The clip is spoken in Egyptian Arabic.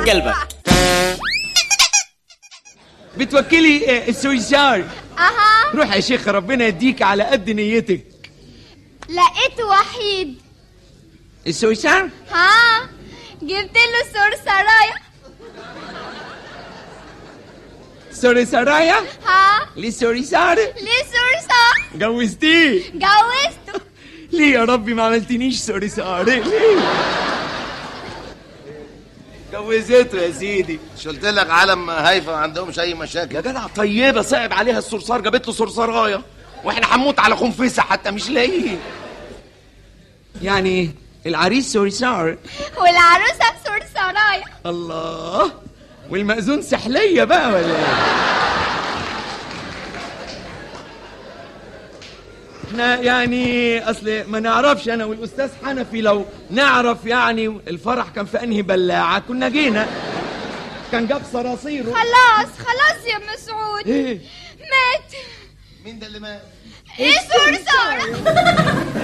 كلبك بتوكلي آه، السويسار اها روح يا شيخ ربنا يديك على قد نيتك لقيت وحيد السويسار ها جبت له صرصرايه سوري سرايا ها ليه سوريسار ليه صرصار جوزتيه جوزته ليه يا ربي ما عملتنيش سوريسار ليه جوزته يا سيدي مش قلت لك عالم هايفه ما عندهمش اي مشاكل يا جدع طيبه صعب عليها الصرصار جابت له صرصرايه واحنا هنموت على خنفسه حتى مش لاقيه يعني العريس سوريسار والعروسه صرصرايه الله والمأذون سحلية بقى ولا ايه؟ احنا يعني اصل ما نعرفش انا والاستاذ حنفي لو نعرف يعني الفرح كان في انهي بلاعه كنا جينا كان جاب صراصيره خلاص خلاص يا مسعود ايه مات مين ده اللي مات ايه صرصار